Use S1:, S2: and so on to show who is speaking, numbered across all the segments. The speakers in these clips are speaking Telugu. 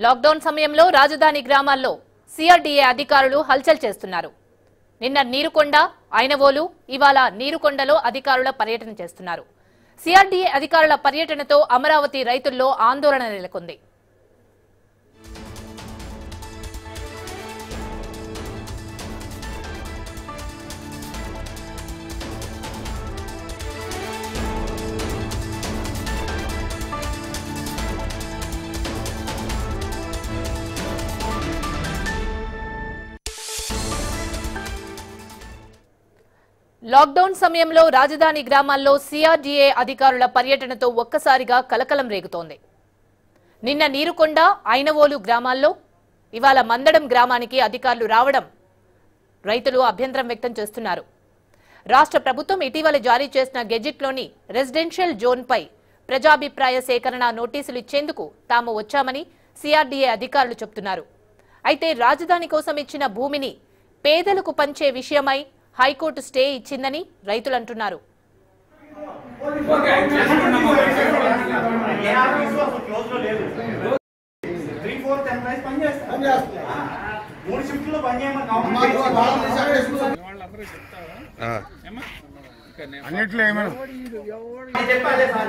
S1: లాక్డౌన్ సమయంలో రాజధాని గ్రామాల్లో సిఆర్డీఏ అధికారులు హల్చల్ చేస్తున్నారు నిన్న నీరుకొండ ఐనవోలు ఇవాళ నీరుకొండలో అధికారుల పర్యటన చేస్తున్నారు సిఆర్డీఏ అధికారుల పర్యటనతో అమరావతి రైతుల్లో ఆందోళన నెలకొంది లాక్డౌన్ సమయంలో రాజధాని గ్రామాల్లో సిఆర్డీఏ అధికారుల పర్యటనతో ఒక్కసారిగా కలకలం రేగుతోంది నిన్న నీరుకొండ ఐనవోలు గ్రామాల్లో ఇవాళ మందడం గ్రామానికి అధికారులు రావడం రైతులు అభ్యంతరం వ్యక్తం చేస్తున్నారు రాష్ట్ర ప్రభుత్వం ఇటీవల జారీ చేసిన గెజిట్లోని రెసిడెన్షియల్ జోన్పై ప్రజాభిప్రాయ సేకరణ నోటీసులు ఇచ్చేందుకు తాము వచ్చామని సిఆర్డీఏ అధికారులు చెబుతున్నారు అయితే రాజధాని కోసం ఇచ్చిన భూమిని పేదలకు పంచే విషయమై హైకోర్టు స్టే ఇచ్చిందని రైతులు అంటున్నారు
S2: త్రీ ఫోర్త్ ఎంప్లాయీస్ పని చేస్తారు
S3: పని చేస్తారు.
S2: ఆ, మూడు షిఫ్ట్లో పని చేయమని
S3: మాకు
S2: గవర్నమెంట్
S3: వాళ్ళ తీసి అక్కడ వేసుకుంటాం.
S4: అన్నిట్లో ఏమైనా
S2: చెప్పి అదే సార్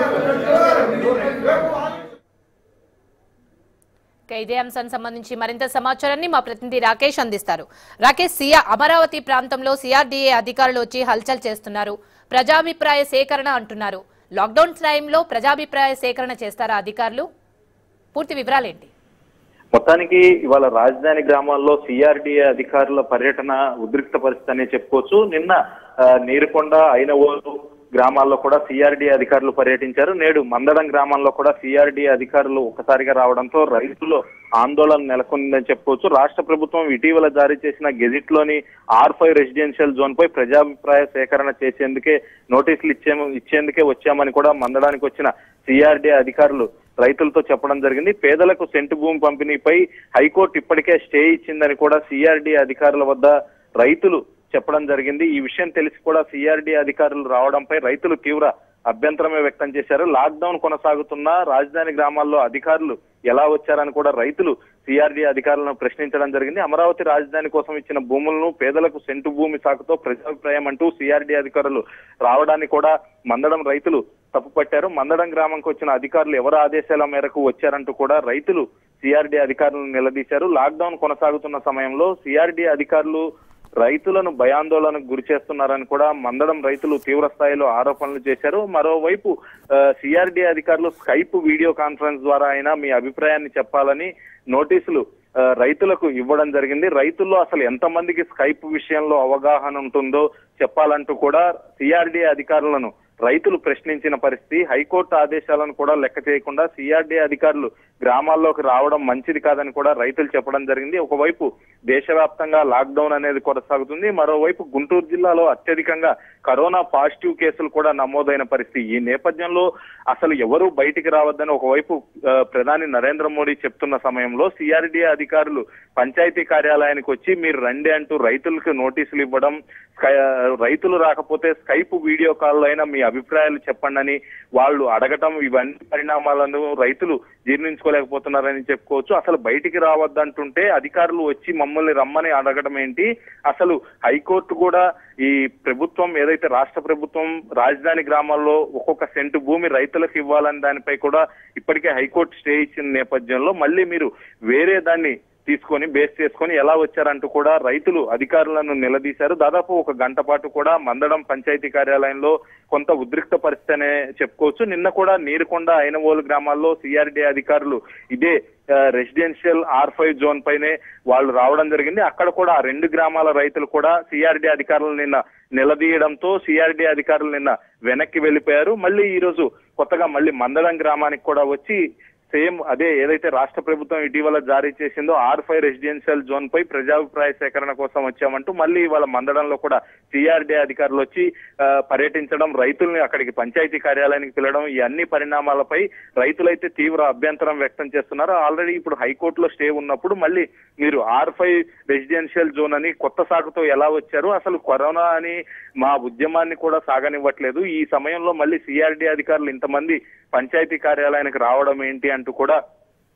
S1: ఇక ఇదే అంశానికి సంబంధించి మరింత సమాచారాన్ని మా ప్రతినిధి రాకేష్ అందిస్తారు రాకేష్ సియా అమరావతి ప్రాంతంలో సిఆర్డీఏ అధికారులు వచ్చి హల్చల్ చేస్తున్నారు ప్రజాభిప్రాయ సేకరణ అంటున్నారు లాక్డౌన్ టైంలో ప్రజాభిప్రాయ సేకరణ చేస్తారా అధికారులు పూర్తి వివరాలేంటి
S5: మొత్తానికి ఇవాళ రాజధాని గ్రామాల్లో సిఆర్డీఏ అధికారుల పర్యటన ఉద్రిక్త పరిస్థితి అనే చెప్పుకోవచ్చు నిన్న ఆ, నీరుకొండ అయినవోలు గ్రామాల్లో కూడా సిఆర్డీఏ అధికారులు పర్యటించారు నేడు మందడం గ్రామంలో కూడా సిఆర్డీఏ అధికారులు ఒక్కసారిగా రావడంతో రైతుల్లో ఆందోళన నెలకొందని చెప్పుకోవచ్చు రాష్ట్ర ప్రభుత్వం ఇటీవల జారీ చేసిన గెజిట్ లోని ఆర్ ఫైవ్ రెసిడెన్షియల్ జోన్ పై ప్రజాభిప్రాయ సేకరణ చేసేందుకే నోటీసులు ఇచ్చే ఇచ్చేందుకే వచ్చామని కూడా మందడానికి వచ్చిన సిఆర్డీఏ అధికారులు రైతులతో చెప్పడం జరిగింది పేదలకు సెంటు భూమి పంపిణీపై హైకోర్టు ఇప్పటికే స్టే ఇచ్చిందని కూడా సిఆర్డీ అధికారుల వద్ద రైతులు చెప్పడం జరిగింది ఈ విషయం తెలిసి కూడా సిఆర్డీ అధికారులు రావడంపై రైతులు తీవ్ర అభ్యంతరమే వ్యక్తం చేశారు లాక్డౌన్ కొనసాగుతున్న రాజధాని గ్రామాల్లో అధికారులు ఎలా వచ్చారని కూడా రైతులు సిఆర్డీ అధికారులను ప్రశ్నించడం జరిగింది అమరావతి రాజధాని కోసం ఇచ్చిన భూములను పేదలకు సెంటు భూమి సాకుతో ప్రజాభిప్రాయం అంటూ సిఆర్డీ అధికారులు రావడాన్ని కూడా మందడం రైతులు తప్పుపట్టారు మందడం గ్రామంకి వచ్చిన అధికారులు ఎవరి ఆదేశాల మేరకు వచ్చారంటూ కూడా రైతులు సిఆర్డీ అధికారులను నిలదీశారు లాక్డౌన్ కొనసాగుతున్న సమయంలో సిఆర్డీ అధికారులు రైతులను భయాందోళనకు గురి చేస్తున్నారని కూడా మందడం రైతులు తీవ్ర స్థాయిలో ఆరోపణలు చేశారు మరోవైపు సిఆర్డీ అధికారులు స్కైప్ వీడియో కాన్ఫరెన్స్ ద్వారా అయినా మీ అభిప్రాయాన్ని చెప్పాలని నోటీసులు ఆ, రైతులకు ఇవ్వడం జరిగింది రైతుల్లో అసలు ఎంతమందికి స్కైప్ విషయంలో అవగాహన ఉంటుందో చెప్పాలంటూ కూడా సిఆర్డీ అధికారులను రైతులు ప్రశ్నించిన పరిస్థితి హైకోర్టు ఆదేశాలను కూడా లెక్క చేయకుండా సిఆర్డీ అధికారులు గ్రామాల్లోకి రావడం మంచిది కాదని కూడా రైతులు చెప్పడం జరిగింది ఒకవైపు దేశవ్యాప్తంగా లాక్డౌన్ అనేది కొనసాగుతుంది మరోవైపు గుంటూరు జిల్లాలో అత్యధికంగా కరోనా పాజిటివ్ కేసులు కూడా నమోదైన పరిస్థితి ఈ నేపథ్యంలో అసలు ఎవరూ బయటికి రావద్దని ఒకవైపు ఆ, ప్రధాని నరేంద్ర మోడీ చెప్తున్న సమయంలో సిఆర్డీఏ అధికారులు పంచాయతీ కార్యాలయానికి వచ్చి మీరు రండి అంటూ రైతులకు నోటీసులు ఇవ్వడం స్కై- రైతులు రాకపోతే స్కైప్ వీడియో కాల్ అయినా మీ అభిప్రాయాలు చెప్పండి అని వాళ్ళు అడగటం ఇవన్నీ పరిణామాలను రైతులు జీర్ణించుకోలేకపోతున్నారని చెప్పుకోవచ్చు అసలు బయటికి రావద్దంటుంటే అధికారులు వచ్చి మమ్మల్ని రమ్మని అడగడం ఏంటి అసలు హైకోర్టు కూడా ఈ ప్రభుత్వం ఏదైతే రాష్ట్ర ప్రభుత్వం రాజధాని గ్రామాల్లో ఒక్కొక్క సెంటు భూమి రైతులకు ఇవ్వాలని దానిపై కూడా ఇప్పటికే హైకోర్టు స్టే ఇచ్చిన నేపథ్యంలో మళ్ళీ మీరు వేరే దాన్ని తీసుకొని బేస్ చేసుకొని ఎలా వచ్చారంటూ కూడా రైతులు అధికారులను నిలదీశారు దాదాపు ఒక గంట పాటు కూడా మందడం పంచాయతీ కార్యాలయంలో కొంత ఉద్రిక్త పరిస్థితి అనే చెప్పుకోవచ్చు నిన్న కూడా నీరుకొండ ఐనవోలు గ్రామాల్లో సిఆర్డీ అధికారులు ఇదే ఆ, రెసిడెన్షియల్ ఆర్ ఫైవ్ జోన్ పైనే వాళ్ళు రావడం జరిగింది అక్కడ కూడా ఆ రెండు గ్రామాల రైతులు కూడా సిఆర్డీ అధికారులు నిన్న నిలదీయడంతో సిఆర్డీ అధికారులు నిన్న వెనక్కి వెళ్ళిపోయారు మళ్ళీ ఈ రోజు కొత్తగా మళ్ళీ మందడం గ్రామానికి కూడా వచ్చి సేమ్ అదే ఏదైతే రాష్ట్ర ప్రభుత్వం ఇటీవల జారీ చేసిందో ఆర్ ఫైవ్ రెసిడెన్షియల్ జోన్ పై ప్రజాభిప్రాయ సేకరణ కోసం వచ్చామంటూ మళ్ళీ ఇవాళ మందడంలో కూడా సిఆర్డీ అధికారులు వచ్చి ఆ, పర్యటించడం రైతుల్ని అక్కడికి పంచాయతీ కార్యాలయానికి పిలవడం ఈ అన్ని పరిణామాలపై రైతులైతే తీవ్ర అభ్యంతరం వ్యక్తం చేస్తున్నారు ఆల్రెడీ ఇప్పుడు హైకోర్టులో స్టే ఉన్నప్పుడు మళ్ళీ మీరు ఆర్ ఫైవ్ రెసిడెన్షియల్ జోన్ అని కొత్త సాగుతో ఎలా వచ్చారు అసలు కరోనా అని మా ఉద్యమాన్ని కూడా సాగనివ్వట్లేదు ఈ సమయంలో మళ్ళీ సిఆర్డీ అధికారులు ఇంతమంది పంచాయతీ కార్యాలయానికి రావడం ఏంటి అంటూ కూడా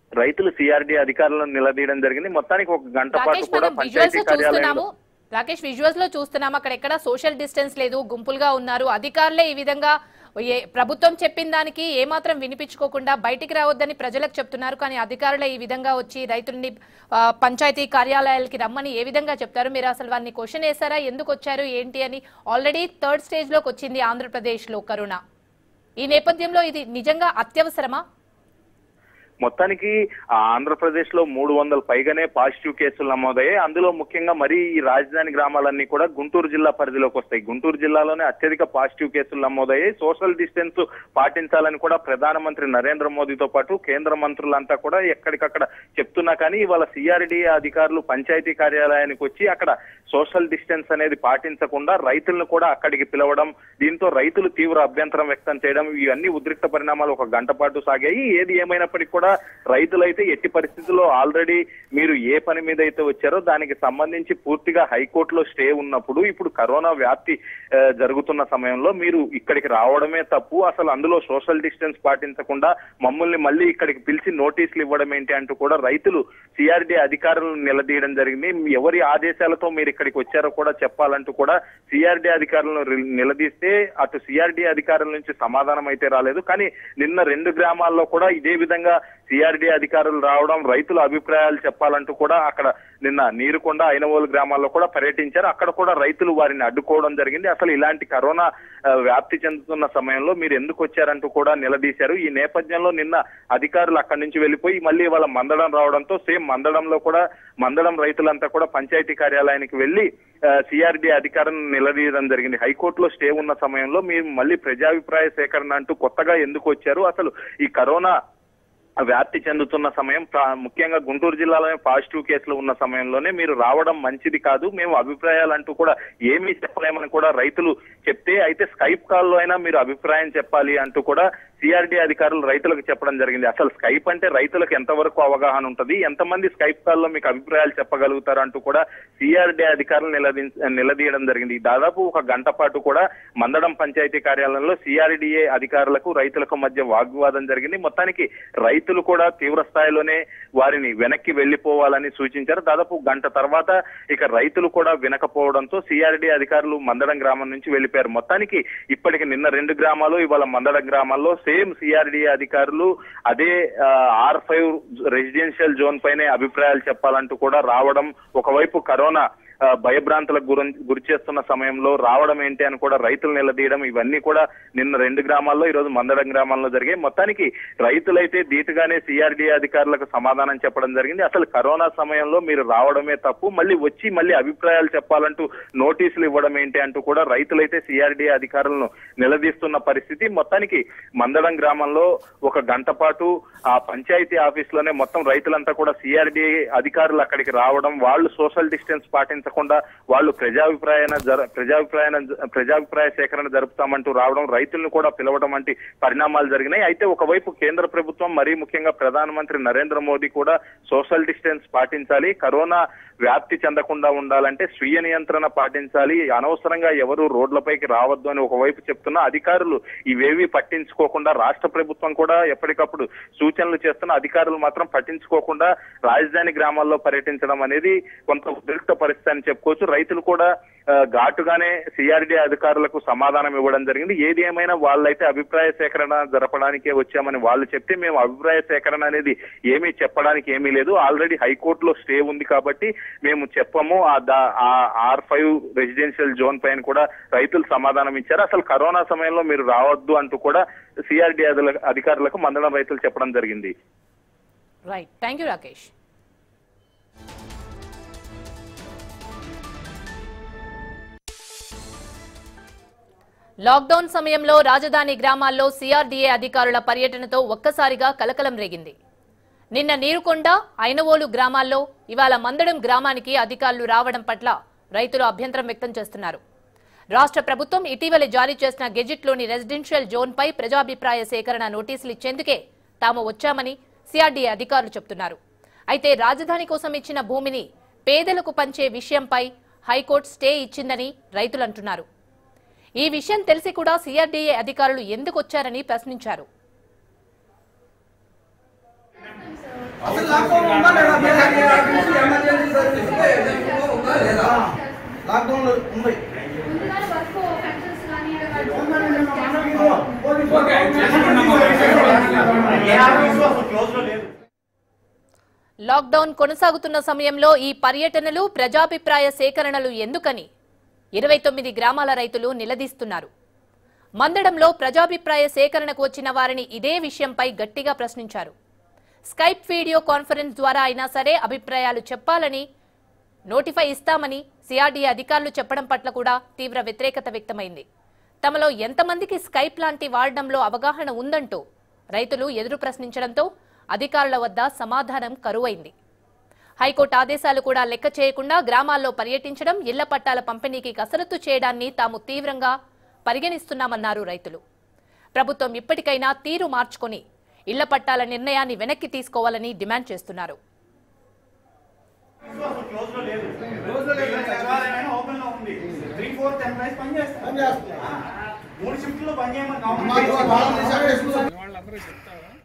S5: రైతులు సిఆర్డీ అధికారులను నిలదీయడం జరిగింది మొత్తానికి ఒక గంట పాటు
S1: రాకేష్
S5: కూడా
S1: మనం విజువల్స్
S5: పంచాయతీ
S1: లో చూస్తున్నాము
S5: కార్యాలయంలో
S1: రాకేష్ విజువల్స్ లో చూస్తున్నాము అక్కడ ఎక్కడ సోషల్ డిస్టెన్స్ లేదు గుంపులుగా ఉన్నారు అధికారులే ఈ విధంగా ఏ- ప్రభుత్వం చెప్పిన దానికి ఏమాత్రం వినిపించుకోకుండా బయటికి రావద్దని ప్రజలకు చెప్తున్నారు కానీ అధికారులే ఈ విధంగా వచ్చి రైతుల్ని ఆ, పంచాయతీ కార్యాలయాలకి రమ్మని ఏ విధంగా చెప్తారు మీరు అసలు వారిని క్వశ్చన్ వేశారా ఎందుకు వచ్చారు ఏంటి అని ఆల్రెడీ థర్డ్ స్టేజ్ లోకి వచ్చింది ఆంధ్రప్రదేశ్ లో కరోనా ఈ నేపథ్యంలో ఇది నిజంగా అత్యవసరమా
S5: మొత్తానికి ఆ ఆంధ్రప్రదేశ్ లో మూడు వందల పైగానే పాజిటివ్ కేసులు నమోదయ్యాయి అందులో ముఖ్యంగా మరి ఈ రాజధాని గ్రామాలన్నీ కూడా గుంటూరు జిల్లా పరిధిలోకి వస్తాయి గుంటూరు జిల్లాలోనే అత్యధిక పాజిటివ్ కేసులు నమోదయ్యాయి సోషల్ డిస్టెన్స్ పాటించాలని కూడా ప్రధానమంత్రి నరేంద్ర మోదీతో పాటు కేంద్ర మంత్రులంతా కూడా ఎక్కడికక్కడ చెప్తున్నా కానీ ఇవాళ సిఆర్డీ అధికారులు పంచాయతీ కార్యాలయానికి వచ్చి అక్కడ సోషల్ డిస్టెన్స్ అనేది పాటించకుండా రైతులను కూడా అక్కడికి పిలవడం దీంతో రైతులు తీవ్ర అభ్యంతరం వ్యక్తం చేయడం ఇవన్నీ ఉద్రిక్త పరిణామాలు ఒక గంట పాటు సాగాయి ఏది ఏమైనప్పటికీ కూడా రైతులైతే ఎట్టి పరిస్థితుల్లో ఆల్రెడీ మీరు ఏ పని మీద అయితే వచ్చారో దానికి సంబంధించి పూర్తిగా హైకోర్టులో స్టే ఉన్నప్పుడు ఇప్పుడు కరోనా వ్యాప్తి ఆ, జరుగుతున్న సమయంలో మీరు ఇక్కడికి రావడమే తప్పు అసలు అందులో సోషల్ డిస్టెన్స్ పాటించకుండా మమ్మల్ని మళ్ళీ ఇక్కడికి పిలిచి నోటీసులు ఇవ్వడం ఏంటి అంటూ కూడా రైతులు సిఆర్డీ అధికారులను నిలదీయడం జరిగింది ఎవరి ఆదేశాలతో మీరు ఇక్కడికి వచ్చారో కూడా చెప్పాలంటూ కూడా సిఆర్డీ అధికారులను రి- నిలదీస్తే అటు సిఆర్డీ అధికారుల నుంచి సమాధానం అయితే రాలేదు కానీ నిన్న రెండు గ్రామాల్లో కూడా ఇదే విధంగా సిఆర్డీ అధికారులు రావడం రైతుల అభిప్రాయాలు చెప్పాలంటూ కూడా అక్కడ నిన్న నీరుకొండ ఐనవోలు గ్రామాల్లో కూడా పర్యటించారు అక్కడ కూడా రైతులు వారిని అడ్డుకోవడం జరిగింది అసలు ఇలాంటి కరోనా ఆ, వ్యాప్తి చెందుతున్న సమయంలో మీరు ఎందుకు వచ్చారంటూ కూడా నిలదీశారు ఈ నేపథ్యంలో నిన్న అధికారులు అక్కడి నుంచి వెళ్ళిపోయి మళ్ళీ వాళ్ళ మందడం రావడంతో సేమ్ మందడంలో కూడా మందడం రైతులంతా కూడా పంచాయతీ కార్యాలయానికి వెళ్లి సిఆర్డీ అధికారులను నిలదీయడం జరిగింది హైకోర్టులో స్టే ఉన్న సమయంలో మీరు మళ్ళీ ప్రజాభిప్రాయ సేకరణ అంటూ కొత్తగా ఎందుకు వచ్చారు అసలు ఈ కరోనా వ్యాప్తి చెందుతున్న సమయం ప్రా- ముఖ్యంగా గుంటూరు జిల్లాలోనే పాజిటివ్ కేసులు ఉన్న సమయంలోనే మీరు రావడం మంచిది కాదు మేము అభిప్రాయాలు అంటూ కూడా ఏమీ చెప్పలేమని కూడా రైతులు చెప్తే అయితే స్కైప్ కాల్లో అయినా మీరు అభిప్రాయం చెప్పాలి అంటూ కూడా సిఆర్డీ అధికారులు రైతులకు చెప్పడం జరిగింది అసలు స్కైప్ అంటే రైతులకు ఎంతవరకు అవగాహన ఉంటుంది ఎంతమంది స్కైప్ కాల్లో మీకు అభిప్రాయాలు చెప్పగలుగుతారు అంటూ కూడా సిఆర్డీ అధికారులు నిలదీ నిలదీయడం జరిగింది దాదాపు ఒక గంట పాటు కూడా మందడం పంచాయతీ కార్యాలయంలో సిఆర్డీఏ అధికారులకు రైతులకు మధ్య వాగ్వివాదం జరిగింది మొత్తానికి రైతులు కూడా తీవ్ర స్థాయిలోనే వారిని వెనక్కి వెళ్లిపోవాలని సూచించారు దాదాపు గంట తర్వాత ఇక రైతులు కూడా వినకపోవడంతో సిఆర్డీ అధికారులు మందడం గ్రామం నుంచి వెళ్లిపోయారు మొత్తానికి ఇప్పటికి నిన్న రెండు గ్రామాలు ఇవాళ మందడం గ్రామాల్లో సేమ్ సిఆర్డీ అధికారులు అదే ఆర్ ఫైవ్ రెసిడెన్షియల్ జోన్ పైనే అభిప్రాయాలు చెప్పాలంటూ కూడా రావడం ఒకవైపు కరోనా ఆ, భయభ్రాంతులకు గురి గురి చేస్తున్న సమయంలో రావడం ఏంటి అని కూడా రైతులు నిలదీయడం ఇవన్నీ కూడా నిన్న రెండు గ్రామాల్లో ఈ రోజు మందడం గ్రామాల్లో జరిగాయి మొత్తానికి రైతులైతే ధీటుగానే సిఆర్డీ అధికారులకు సమాధానం చెప్పడం జరిగింది అసలు కరోనా సమయంలో మీరు రావడమే తప్పు మళ్ళీ వచ్చి మళ్ళీ అభిప్రాయాలు చెప్పాలంటూ నోటీసులు ఇవ్వడం ఏంటి అంటూ కూడా రైతులైతే సిఆర్డీ అధికారులను నిలదీస్తున్న పరిస్థితి మొత్తానికి మందడం గ్రామంలో ఒక గంట పాటు ఆ పంచాయతీ ఆఫీస్ లోనే మొత్తం రైతులంతా కూడా సిఆర్డీ అధికారులు అక్కడికి రావడం వాళ్ళు సోషల్ డిస్టెన్స్ పాటించకుండా వాళ్ళు ప్రజాభిప్రాయన జర ప్రజాభిప్రాయన ప్రజాభిప్రాయ సేకరణ జరుపుతామంటూ రావడం రైతులను కూడా పిలవడం వంటి పరిణామాలు జరిగినాయి అయితే ఒకవైపు కేంద్ర ప్రభుత్వం మరీ ముఖ్యంగా ప్రధానమంత్రి నరేంద్ర మోదీ కూడా సోషల్ డిస్టెన్స్ పాటించాలి కరోనా వ్యాప్తి చెందకుండా ఉండాలంటే స్వీయ నియంత్రణ పాటించాలి అనవసరంగా ఎవరు రోడ్లపైకి రావద్దు అని ఒకవైపు చెప్తున్నా అధికారులు ఇవేవి పట్టించుకోకుండా రాష్ట్ర ప్రభుత్వం కూడా ఎప్పటికప్పుడు సూచనలు చేస్తున్న అధికారులు మాత్రం పట్టించుకోకుండా రాజధాని గ్రామాల్లో పర్యటించడం అనేది కొంత ఉద్రిక్త పరిస్థితి అని చెప్పుకోవచ్చు రైతులు కూడా ఆ, ఘాటుగానే సిఆర్డీ అధికారులకు సమాధానం ఇవ్వడం జరిగింది ఏది ఏమైనా వాళ్ళైతే అభిప్రాయ సేకరణ జరపడానికే వచ్చామని వాళ్ళు చెప్తే మేము అభిప్రాయ సేకరణ అనేది ఏమీ చెప్పడానికి ఏమీ లేదు ఆల్రెడీ హైకోర్టులో స్టే ఉంది కాబట్టి మేము చెప్పము ఆ దా- ఆ ఆర్ ఫైవ్ రెసిడెన్షియల్ జోన్ పైన కూడా రైతులు సమాధానం ఇచ్చారు అసలు కరోనా సమయంలో మీరు రావద్దు అంటూ కూడా సిఆర్డీ అధికారులకు మందడం రైతులు చెప్పడం జరిగింది
S1: right thank you Rakesh lockdown సమయంలో రాజధాని గ్రామాల్లో సిఆర్డీఏ అధికారుల పర్యటనతో ఒక్కసారిగా కలకలం రేగింది నిన్న నీరుకొండ ఐనవోలు గ్రామాల్లో ఇవాళ మందడం గ్రామానికి అధికారులు రావడం పట్ల రైతులు అభ్యంతరం వ్యక్తం చేస్తున్నారు రాష్ట్ర ప్రభుత్వం ఇటీవల జారీ చేసిన గెజిట్లోని రెసిడెన్షియల్ జోన్పై ప్రజాభిప్రాయ సేకరణ నోటీసులు ఇచ్చేందుకే తాము వచ్చామని సిఆర్డీఏ అధికారులు చెబుతున్నారు అయితే రాజధాని కోసం ఇచ్చిన భూమిని పేదలకు పంచే విషయంపై హైకోర్టు స్టే ఇచ్చిందని రైతులు అంటున్నారు ఈ విషయం తెలిసి కూడా సిఆర్డీఏ అధికారులు ఎందుకు వచ్చారని ప్రశ్నించారు
S3: అసలు లాక్డౌన్ ఉందా లేదా బీహారీ ఆర్టీసీ ఎమర్జెన్సీ సర్వీస్ ఉందా లేదా లాక్డౌన్ ఉంది
S6: ముందుగానే వర్క్ ఫంక్షన్స్ కానీ
S2: ఉందండి, మా అన్నకి ఇదిగో, పోలీసు
S3: ఓకే,
S2: ఏ ఆఫీసు అసలు క్లోజ్ లో లేదు
S1: లాక్డౌన్ కొనసాగుతున్న సమయంలో ఈ పర్యటనలు ప్రజాభిప్రాయ సేకరణలు ఎందుకని ఇరవై తొమ్మిది గ్రామాల రైతులు నిలదీస్తున్నారు మందడంలో ప్రజాభిప్రాయ సేకరణకు వచ్చిన వారిని ఇదే విషయంపై గట్టిగా ప్రశ్నించారు స్కైప్ వీడియో కాన్ఫరెన్స్ ద్వారా అయినా సరే అభిప్రాయాలు చెప్పాలని నోటిఫై ఇస్తామని సిఆర్డీఏ అధికారులు చెప్పడం పట్ల కూడా తీవ్ర వ్యతిరేకత వ్యక్తమైంది తమలో ఎంతమందికి స్కైప్ లాంటి వాడడంలో అవగాహన ఉందంటూ రైతులు ఎదురు ప్రశ్నించడంతో అధికారుల వద్ద సమాధానం కరువైంది హైకోర్టు ఆదేశాలు కూడా లెక్క చేయకుండా గ్రామాల్లో పర్యటించడం ఇళ్ల పట్టాల పంపిణీకి కసరత్తు చేయడాన్ని తాము తీవ్రంగా పరిగణిస్తున్నామన్నారు రైతులు ప్రభుత్వం ఇప్పటికైనా తీరు మార్చుకొని ఇళ్ల పట్టాల నిర్ణయాన్ని వెనక్కి తీసుకోవాలని డిమాండ్ చేస్తున్నారు
S2: ఆఫీసు అసలు క్లోజ్ లో లేదు క్లోజ్ లో లేదు సచివాలయం ఓపెన్ లో ఉంది త్రీ ఫోర్త్ ఎంప్లాయీస్ పని చేస్తారు
S3: పని చేస్తున్నారు.
S2: మూడు షిఫ్ట్లో పని చేయమని
S3: మాకు
S2: గవర్నమెంట్
S3: వాళ్ళని తీసి అక్కడ వేసుకుంటాం.
S4: వాళ్ళందరూ చెప్తావా